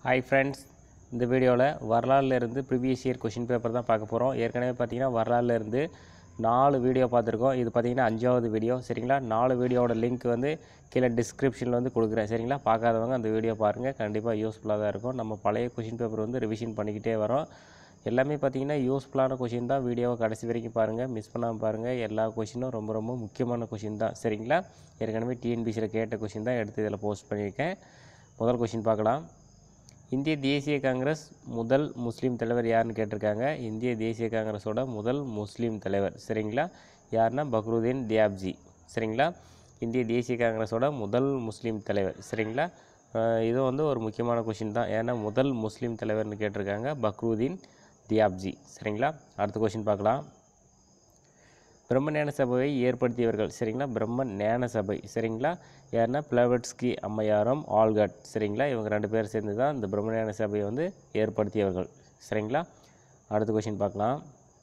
hi friends இந்த வீடியோவில் வரலாறுல இருந்து ப்ரீவியஸ் இயர் கொஷின் பேப்பர் தான் பார்க்க போகிறோம் ஏற்கனவே பார்த்தீங்கன்னா வரலாறுல இருந்து நாலு வீடியோ பார்த்துருக்கோம் இது பார்த்தீங்கன்னா அஞ்சாவது வீடியோ சரிங்களா நாலு வீடியோவோட லிங்க் வந்து கீழே டிஸ்கிரிப்ஷனில் வந்து கொடுக்குறேன் சரிங்களா பார்க்காதவங்க அந்த வீடியோ பாருங்கள் கண்டிப்பாக யூஸ்ஃபுல்லாக தான் இருக்கும் நம்ம பழைய கொஷின் பேப்பர் வந்து ரிவிஷன் பண்ணிக்கிட்டே வரோம் எல்லாமே பார்த்தீங்கன்னா யூஸ்ஃபுல்லான கொஷின் தான் வீடியோவை கடைசி வரைக்கும் பாருங்கள் மிஸ் பண்ணாமல் பாருங்கள் எல்லா கொஷினும் ரொம்ப ரொம்ப முக்கியமான கொஷின் தான் சரிங்களா ஏற்கனவே டிஎன்பிசியில் கேட்ட கொஷின் தான் எடுத்து இதில் போஸ்ட் பண்ணியிருக்கேன் முதல் கொஷின் பார்க்கலாம் இந்திய தேசிய காங்கிரஸ் முதல் முஸ்லீம் தலைவர் யாருன்னு கேட்டிருக்காங்க இந்திய தேசிய காங்கிரஸோட முதல் முஸ்லீம் தலைவர் சரிங்களா யாருன்னா பக்ருதீன் தியாப்ஜி சரிங்களா இந்திய தேசிய காங்கிரஸோட முதல் முஸ்லீம் தலைவர் சரிங்களா அஹ் இது வந்து ஒரு முக்கியமான கொஷின் தான் ஏன்னா முதல் முஸ்லீம் தலைவர்னு கேட்டிருக்காங்க பக்ருதீன் தியாப்ஜி சரிங்களா அடுத்த கொஷின் பார்க்கலாம் பிரம்ம ஞான சபையை ஏற்படுத்தியவர்கள் சரிங்களா பிரம்ம ஞான சபை சரிங்களா யாருன்னா பிளவட்ஸ்கி அம்மையாரும் ஆல்கட் சரிங்களா இவங்க ரெண்டு பேர் சேர்ந்து தான் இந்த பிரம்ம ஞான சபையை வந்து ஏற்படுத்தியவர்கள் சரிங்களா அடுத்த கொஷின் பார்க்கலாம்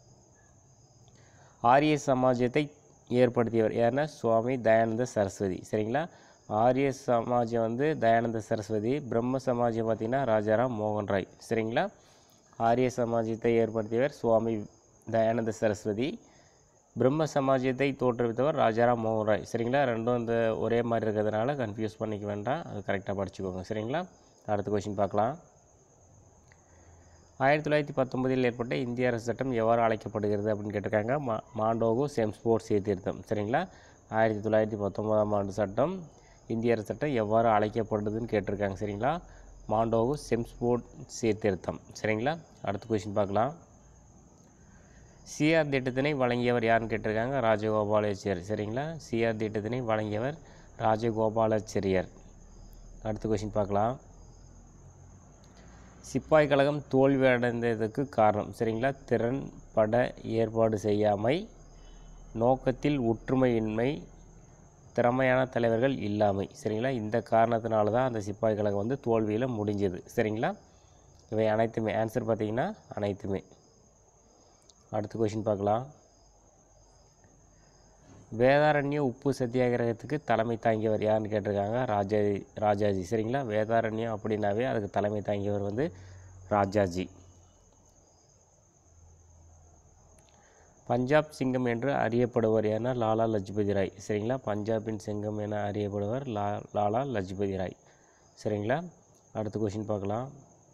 ஆரிய சமாஜத்தை ஏற்படுத்தியவர் யாருன்னா சுவாமி தயானந்த சரஸ்வதி சரிங்களா ஆரிய சமாஜம் வந்து தயானந்த சரஸ்வதி பிரம்ம சமாஜம் பார்த்திங்கன்னா ராஜாராம் மோகன் ராய் சரிங்களா ஆரிய சமாஜத்தை ஏற்படுத்தியவர் சுவாமி தயானந்த சரஸ்வதி பிரம்ம சமாஜத்தை தோற்றுவித்தவர் ராஜாராம் மோகன் ராய் சரிங்களா ரெண்டும் இந்த ஒரே மாதிரி இருக்கிறதுனால கன்ஃபியூஸ் பண்ணிக்க வேண்டாம் அது கரெக்டாக படிச்சுக்கோங்க சரிங்களா அடுத்த கொஷின் பார்க்கலாம் ஆயிரத்தி தொள்ளாயிரத்தி பத்தொன்பதில் ஏற்பட்ட இந்திய அரசு சட்டம் எவ்வாறு அழைக்கப்படுகிறது அப்படின்னு கேட்டிருக்காங்க மா மாண்டோகு செம்ஸ்போர்ட் சீர்திருத்தம் சரிங்களா ஆயிரத்தி தொள்ளாயிரத்தி பத்தொன்பதாம் ஆண்டு சட்டம் இந்திய அரசு சட்டம் எவ்வாறு அழைக்கப்படுதுன்னு கேட்டிருக்காங்க சரிங்களா மாண்டோகு செம்ஸ்போர்ட் சீர்திருத்தம் சரிங்களா அடுத்த கொஷின் பார்க்கலாம் சிஆர் திட்டத்தினை வழங்கியவர் யாருன்னு கேட்டிருக்காங்க ராஜகோபாலாச்சாரியர் சரிங்களா சிஆர் திட்டத்தினை வழங்கியவர் ராஜகோபாலாச்சாரியர் அடுத்த கொஷின் பார்க்கலாம் சிப்பாய் கழகம் தோல்வி அடைந்ததுக்கு காரணம் சரிங்களா திறன்பட ஏற்பாடு செய்யாமை நோக்கத்தில் ஒற்றுமையின்மை திறமையான தலைவர்கள் இல்லாமை சரிங்களா இந்த காரணத்தினால தான் அந்த சிப்பாய் கழகம் வந்து தோல்வியில் முடிஞ்சது சரிங்களா இவை அனைத்துமே ஆன்சர் பார்த்தீங்கன்னா அனைத்துமே அடுத்த கொஷின் பார்க்கலாம் வேதாரண்ய உப்பு சத்தியாகிரகத்துக்கு தலைமை தாங்கியவர் யாருன்னு கேட்டிருக்காங்க ராஜாஜி ராஜாஜி சரிங்களா வேதாரண்யம் அப்படின்னாவே அதுக்கு தலைமை தாங்கியவர் வந்து ராஜாஜி பஞ்சாப் சிங்கம் என்று அறியப்படுவர் யாருன்னா லாலா லஜ்பதி ராய் சரிங்களா பஞ்சாபின் சிங்கம் என அறியப்படுவர் லா லாலா லஜ்பதி ராய் சரிங்களா அடுத்த கொஷின் பார்க்கலாம்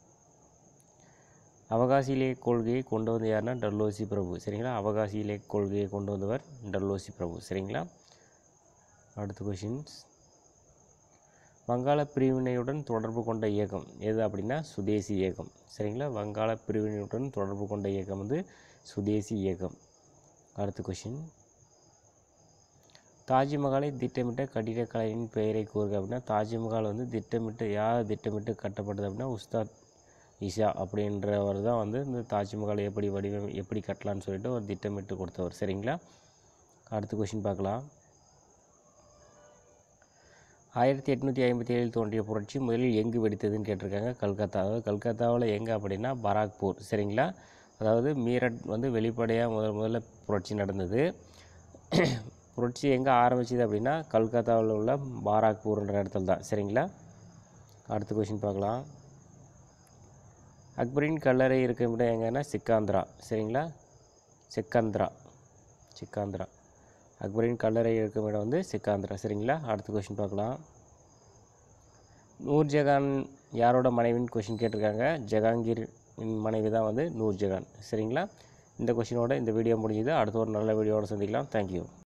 அவகாசி இலைய கொள்கையை கொண்டு வந்து யாருன்னா டல்லோசி பிரபு சரிங்களா அவகாசி இலைய கொள்கையை கொண்டு வந்தவர் டல்லோசி பிரபு சரிங்களா அடுத்த கொஷின்ஸ் வங்காள பிரிவினையுடன் தொடர்பு கொண்ட இயக்கம் எது அப்படின்னா சுதேசி இயக்கம் சரிங்களா வங்காள பிரிவினையுடன் தொடர்பு கொண்ட இயக்கம் வந்து சுதேசி இயக்கம் அடுத்த கொஷின் தாஜ்மஹாலை திட்டமிட்ட கட்டிடக்கலையின் பெயரை கூறுக அப்படின்னா தாஜ்மஹால் வந்து திட்டமிட்டு யார் திட்டமிட்டு கட்டப்பட்டது அப்படின்னா உஸ்தாத் இஷா அப்படின்றவர் தான் வந்து இந்த தாஜ்மஹால் எப்படி வடிவம் எப்படி கட்டலான்னு சொல்லிட்டு ஒரு திட்டமிட்டு கொடுத்தவர் சரிங்களா அடுத்த கொஷின் பார்க்கலாம் ஆயிரத்தி எட்நூற்றி ஐம்பத்தி ஏழில் தோன்றிய புரட்சி முதலில் எங்கு வெடித்ததுன்னு கேட்டிருக்காங்க கல்கத்தா அதாவது கல்கத்தாவில் எங்கே அப்படின்னா பராக்பூர் சரிங்களா அதாவது மீரட் வந்து வெளிப்படையாக முதல் முதல்ல புரட்சி நடந்தது புரட்சி எங்கே ஆரம்பிச்சது அப்படின்னா கல்கத்தாவில் உள்ள பாராக்பூர்ன்ற இடத்துல தான் சரிங்களா அடுத்த கொஷின் பார்க்கலாம் அக்பரின் கல்லறை இருக்கும் இடம் எங்கன்னா சிக்காந்திரா சரிங்களா சிக்கந்திரா சிக்காந்திரா அக்பரின் கல்லறை இருக்கும் இடம் வந்து சிக்காந்திரா சரிங்களா அடுத்த கொஷின் பார்க்கலாம் நூர்ஜஹான் யாரோட மனைவின்னு கொஷின் கேட்டிருக்காங்க ஜஹாங்கீர் மனைவி தான் வந்து நூர்ஜஹான் சரிங்களா இந்த கொஷினோட இந்த வீடியோ முடிஞ்சுது அடுத்த ஒரு நல்ல வீடியோவோட சந்திக்கலாம் தேங்க்யூ